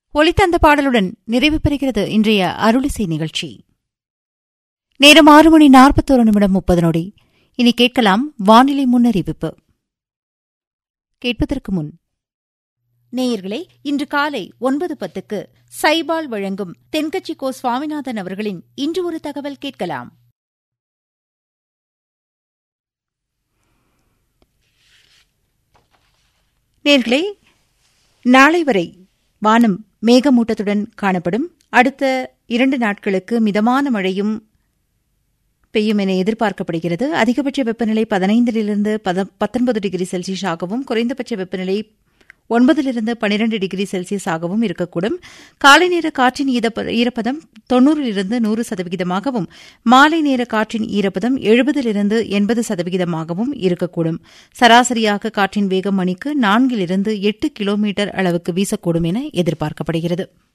ஒலித்த அந்த பாடலுடன் நிறைவு பெறுகிறது இன்றைய அருளிசை நிகழ்ச்சி நேரம் ஆறு மணி நாற்பத்தோரு நிமிடம் முப்பது நொடி இனி கேட்கலாம் வானிலை முன்னறிவிப்பு கேட்பதற்கு முன் நேயர்களே இன்று காலை ஒன்பது பத்துக்கு சைபால் வழங்கும் தென்கட்சி கோ சுவாமிநாதன் அவர்களின் இன்று ஒரு தகவல் கேட்கலாம் நேர்களே நாளை வரை வானம் மேகமூட்டத்துடன் காணப்படும் அடுத்த இரண்டு நாட்களுக்கு மிதமான மழையும் பெய்யும் என எதிர்பார்க்கப்படுகிறது அதிகபட்ச வெப்பநிலை பதினைந்திலிருந்து பத்தொன்பது டிகிரி செல்சியஸாகவும் குறைந்தபட்ச வெப்பநிலை ஒன்பதிலிருந்து பனிரெண்டு டிகிரி செல்சியஸாகவும் இருக்கக்கூடும் காலை நேர காற்றின் ஈரப்பதம் தொன்னூறிலிருந்து நூறு சதவிகிதமாகவும் மாலை நேர காற்றின் ஈரப்பதம் எழுபதிலிருந்து எண்பது சதவிகிதமாகவும் இருக்கக்கூடும் சராசரியாக காற்றின் வேகம் மணிக்கு நான்கிலிருந்து எட்டு கிலோமீட்டர் அளவுக்கு வீசக்கூடும் என எதிர்பார்க்கப்படுகிறது